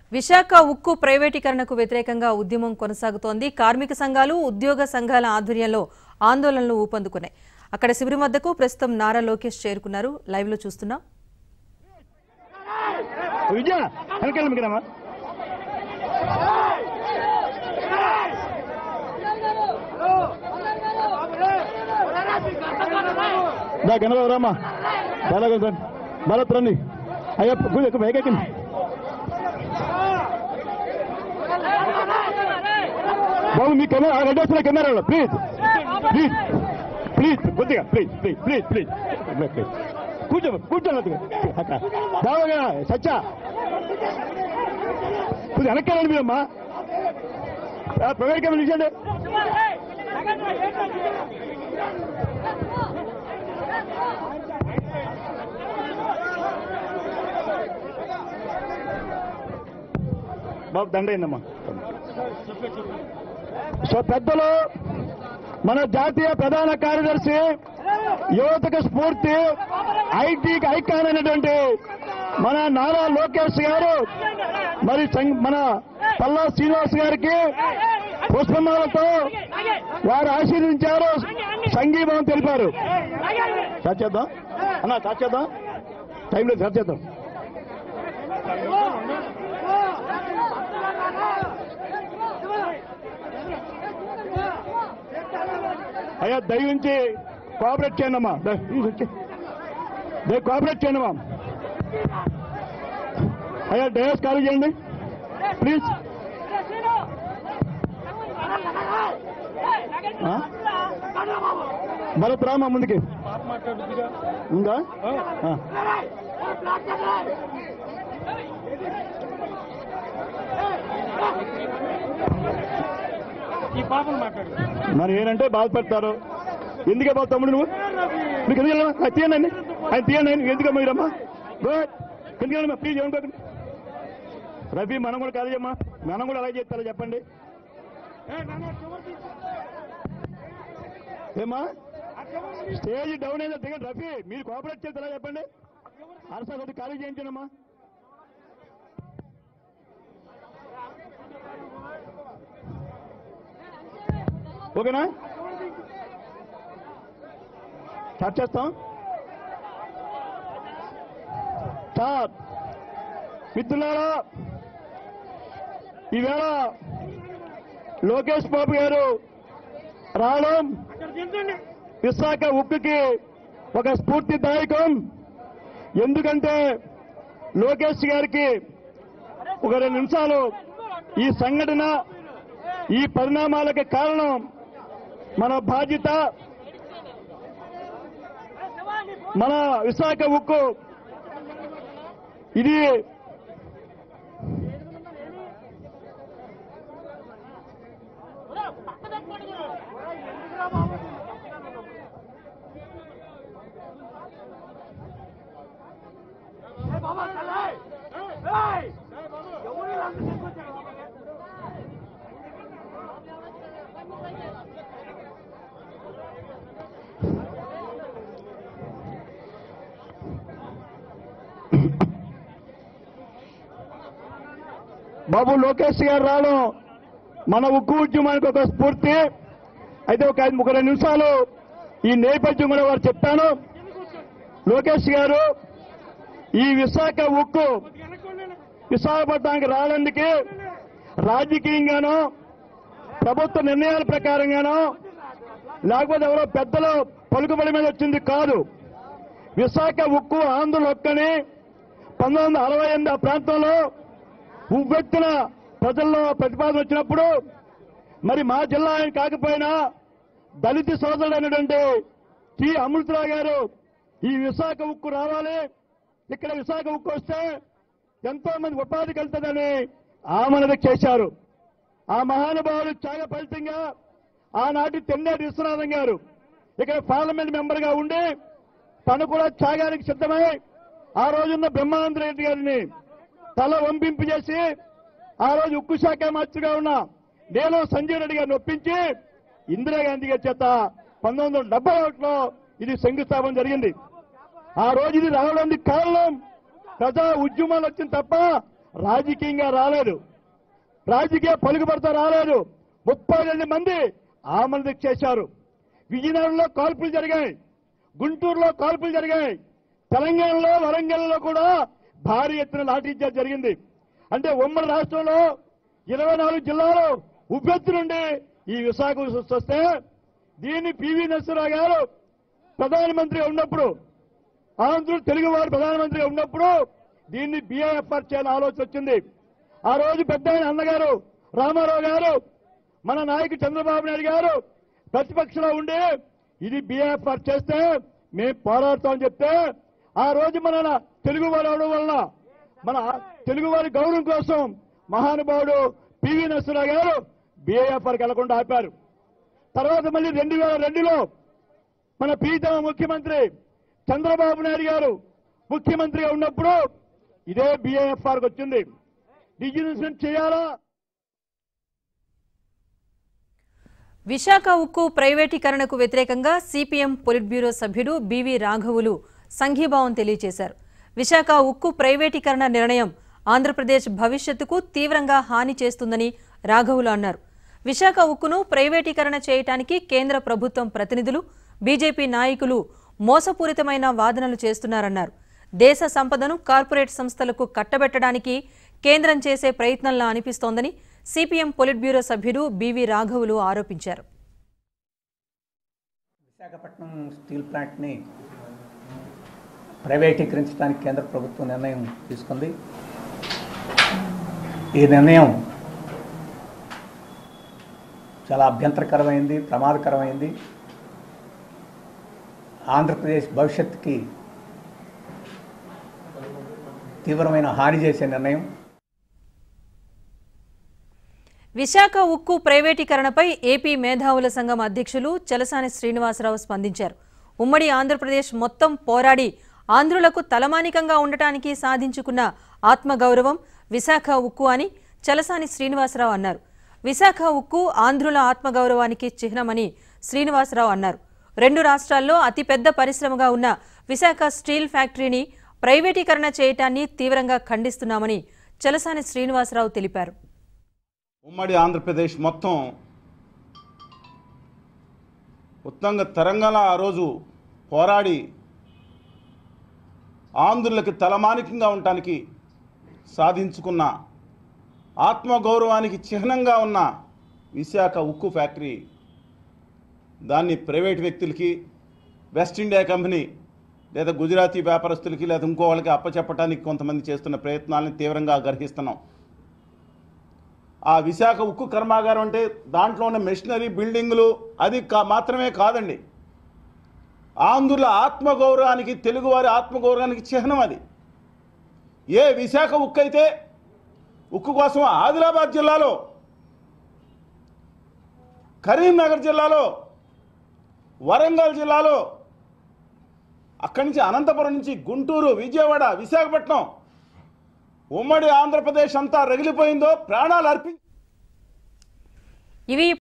విశాఖ ఉక్కు ప్రైవేటీకరణకు వ్యతిరేకంగా ఉద్యమం కొనసాగుతోంది కార్మిక సంఘాలు ఉద్యోగ సంఘాల ఆధ్వర్యంలో ఆందోళనలు ఊపందుకున్నాయి అక్కడ శిబిరం వద్దకు ప్రస్తుతం నారా లోకేష్ చేరుకున్నారు లైవ్ లో చూస్తున్నాం విజయ వెనకాల మిగడమ్మా దా గణరావు రామ్మా బాగా సార్ భరత్ రండి అయ్యా కూర్చో వేగెక్కింది బాబు మీ కెమెరా రెడ్ వచ్చిన కెమెరా ప్లీజ్ ప్లీజ్ ప్లీజ్ కొద్దిగా please please please please please కూర్చో కూర్చోండి అక్క బాగా సచ్చా కొంచెం వెనక్కాలండి మీరమ్మా ప్రైవేట్ కెమెరా నిలిచండి బాబు దండ అయిందమ్మా సో పెద్దలు మన జాతీయ ప్రధాన కార్యదర్శి యువతకు స్ఫూర్తి ఐటీకి ఐకాన్ అయినటువంటి మన నారా లోకేష్ గారు మరి సం- మన పల్లా శ్రీనివాస్ గారికి పుష్పమాలతో వారు ఆశీర్వించారు సంఘీభావం తెలిపారు స్టార్ట్ చేద్దాం అన్న స్టార్ట్ చేద్దాం టైం లేదు స్టార్ట్ చేద్దాం అయ్యా దయవించి కోఆపరేట్ చేయండి అమ్మా దయ కోఆపరేట్ చేయండి అమ్మా అయ్యా డయాస్ ఖాళీ చేయండి ప్లీజ్ ఆ? భరత్ రామా ముందుకి ఉందా ఆ. ఈ పాపను మాట్లాడు మరి ఏంటంటే బాధపడతారు ఎందుకే బాధ తమ్ముడు నువ్వు మీకు ఎందుకు వెళ్ళమా అది తీయండి అండి ఆయన తీయండి ఆయన ఎందుకమ్మా మీరమ్మా గుడ్ ఎందుకు వెళ్ళమా ప్లీజ్ ఏమనుకోకండి రవి మనం కూడా కాదు అమ్మా మనం కూడా అలాగే చెప్తారా చెప్పండి ఏమా స్టేజ్ డౌన్ అయితే దిగండి రఫీ మీరు కోఆపరేట్ చేస్తారా చెప్పండి అరసా కొద్ది ఖాళీ చేయించండి అమ్మా ఓకేనా స్టార్ట్ చేస్తాం స్టార్ట్ మిత్రులారా ఈవేళ లోకేష్ బాబు గారు రావడం అక్కడ దించండి విశాఖ ఉక్కుకి ఒక స్ఫూర్తిదాయకం ఎందుకంటే లోకేష్ గారికి ఒక రెండు నిమిషాలు ఈ సంఘటన ఈ పరిణామాలకు కారణం మన బాధ్యత మన విశాఖ ఉక్కు ఇది బాబు లోకేష్ గారు రావడం మన ఉక్కు ఉద్యమానికి ఒక స్ఫూర్తి అయితే ఒక ఐదు ఒక రెండు నిమిషాలు ఈ నేపథ్యం కూడా వారు చెప్తాను లోకేష్ గారు ఈ విశాఖ ఉక్కు విశాఖపట్నానికి రావడానికి రాజకీయంగానో ప్రభుత్వ నిర్ణయాల ప్రకారంగానో లేకపోతే ఎవరో పెద్దలు పలుకుబడి మీద వచ్చింది కాదు విశాఖ ఉక్కు ఆంధ్రుల హక్కని పంతొమ్మిది వందల అరవై ఎనిమిది ఆ ప్రాంతంలో ఉవ్వెత్తున ప్రజల్లో ప్రతిపాదన వచ్చినప్పుడు మరి మా జిల్లా ఆయన కాకపోయినా దళిత సోదరుడు అయినటువంటి టి అమృతరావు గారు ఈ విశాఖ ఉక్కు రావాలి ఇక్కడ విశాఖ ఉక్కు వస్తే ఎంతో మంది ఉపాధి కలుగుతుందని ఆమనది చేశారు ఆ మహానుభావుడు త్యాగ ఫలితంగా ఆనాటి తెన్నేటి విశ్వనాథం గారు ఇక్కడ పార్లమెంట్ మెంబర్ గా ఉండి తను కూడా త్యాగానికి సిద్ధమై ఆ రోజున్న బ్రహ్మానంద రెడ్డి గారిని తల వంపింపు చేసి ఆ రోజు ఉక్కు శాఖ మంత్రిగా ఉన్న నేను సంజయ్ రెడ్డి గారిని ఒప్పించి ఇందిరాగాంధీ గారి చేత పంతొమ్మిది వందల డెబ్బై ఒకటిలో ఇది శంకుస్థాపన జరిగింది ఆ రోజు ఇది రావడానికి కారణం ప్రజా ఉద్యమాలు వచ్చింది తప్ప రాజకీయంగా రాలేదు రాజకీయ పలుకుబడితో రాలేదు ముప్పై రెండు మంది ఆమరణ చేశారు విజయనగరంలో కాల్పులు జరిగాయి గుంటూరులో కాల్పులు జరిగాయి తెలంగాణలో వరంగల్లో కూడా భారీ ఎత్తున లాఠీ చార్జ్ జరిగింది అంటే ఉమ్మడి రాష్ట్రంలో ఇరవై నాలుగు జిల్లాలు ఉబ్బెత్తునుండి ఈ విశాఖ వస్తే దీన్ని పివి నరసింహరావు గారు ప్రధానమంత్రిగా ఉన్నప్పుడు ఆంధ్రులు తెలుగు వారు ప్రధానమంత్రిగా ఉన్నప్పుడు దీన్ని బీఐఎఫ్ఆర్ చేయాలని ఆలోచన వచ్చింది ఆ రోజు పెద్ద ఆయన అన్నగారు రామారావు గారు మన నాయకుడు చంద్రబాబు నాయుడు గారు ప్రతిపక్షంలో ఉండి ఇది బీఐఎఫ్ఆర్ చేస్తే మేము పోరాడతామని చెప్తే ఆ రోజు మన తెలుగు వారు అవడం వలన మన తెలుగు వారి గౌరవం కోసం మహానుభావుడు పివి నరసింహరావు గారు బీఐఎఫ్ఆర్కి వెళ్లకుండా ఆపారు తర్వాత మళ్ళీ రెండు వేల రెండులో మన ప్రీతమ ముఖ్యమంత్రి చంద్రబాబు నాయుడు గారు ముఖ్యమంత్రిగా ఉన్నప్పుడు ఇదే బీఏఎఫ్ఆర్కి వచ్చింది డిజిటలైజేషన్ చేయాలా విశాఖ ఉక్కు ప్రైవేటీకరణకు వ్యతిరేకంగా సిపిఎం పొలిట్ బ్యూరో సభ్యుడు బివి రాఘవులు సంఘీభావం తెలియజేశారు విశాఖ ఉక్కు ప్రైవేటీకరణ నిర్ణయం ఆంధ్రప్రదేశ్ భవిష్యత్తుకు తీవ్రంగా హాని చేస్తుందని రాఘవులు అన్నారు విశాఖ ఉక్కును ప్రైవేటీకరణ చేయటానికి కేంద్ర ప్రభుత్వం ప్రతినిధులు బీజేపీ నాయకులు మోసపూరితమైన వాదనలు చేస్తున్నారన్నారు దేశ సంపదను కార్పొరేట్ సంస్థలకు కట్టబెట్టడానికి కేంద్రం చేసే ప్రయత్నంలా అనిపిస్తోందని సిపిఎం పొలిట్ బ్యూరో సభ్యుడు బివి రాఘవులు ఆరోపించారు విశాఖపట్నం స్టీల్ ప్లాంట్ని ప్రైవేటీకరించడానికి కేంద్ర ప్రభుత్వం నిర్ణయం తీసుకుంది ఈ నిర్ణయం చాలా అభ్యంతరకరమైంది ప్రమాదకరమైంది ఆంధ్రప్రదేశ్ భవిష్యత్తుకి తీవ్రమైన హాని చేసే నిర్ణయం విశాఖ ఉక్కు ప్రైవేటీకరణపై ఏపీ మేధావుల సంఘం అధ్యక్షులు చలసాని శ్రీనివాసరావు స్పందించారు ఉమ్మడి ఆంధ్రప్రదేశ్ మొత్తం పోరాడి ఆంధ్రులకు తలమానికంగా ఉండటానికి సాధించుకున్న ఆత్మగౌరవం విశాఖ ఉక్కు అని చలసాని శ్రీనివాసరావు అన్నారు విశాఖ ఉక్కు ఆంధ్రుల ఆత్మగౌరవానికి చిహ్నమని శ్రీనివాసరావు అన్నారు రెండు రాష్ట్రాల్లో అతిపెద్ద పరిశ్రమగా ఉన్న విశాఖ స్టీల్ ఫ్యాక్టరీని ప్రైవేటీకరణ చేయటాన్ని తీవ్రంగా ఖండిస్తున్నామని చలసాని శ్రీనివాసరావు తెలిపారు ఉమ్మడి ఆంధ్రప్రదేశ్ మొత్తం ఉత్తంగ తెలంగాణ ఆ రోజు పోరాడి ఆంధ్రులకి తలమానికంగా ఉండటానికి సాధించుకున్న ఆత్మగౌరవానికి చిహ్నంగా ఉన్న విశాఖ ఉక్కు ఫ్యాక్టరీ దాన్ని ప్రైవేట్ వ్యక్తులకి వెస్ట్ ఇండియా కంపెనీ లేదా గుజరాతీ వ్యాపారస్తులకి లేదా ఇంకో వాళ్ళకి అప్పచెప్పడానికి కొంతమంది చేస్తున్న ప్రయత్నాలను తీవ్రంగా గర్హిస్తున్నాం ఆ విశాఖ ఉక్కు కర్మాగారం అంటే దాంట్లో ఉన్న మెషినరీ బిల్డింగులు అది కా- మాత్రమే కాదండి ఆంధ్రుల ఆత్మగౌరవానికి తెలుగువారి ఆత్మగౌరవానికి చిహ్నం అది ఏ విశాఖ ఉక్కు అయితే ఉక్కు కోసం ఆదిలాబాద్ జిల్లాలో కరీంనగర్ జిల్లాలో వరంగల్ జిల్లాలో అక్కడి నుంచి అనంతపురం నుంచి గుంటూరు విజయవాడ విశాఖపట్నం ఉమ్మడి ఆంధ్రప్రదేశ్ అంతా రగిలిపోయిందో ప్రాణాలు అర్పించి ఇవి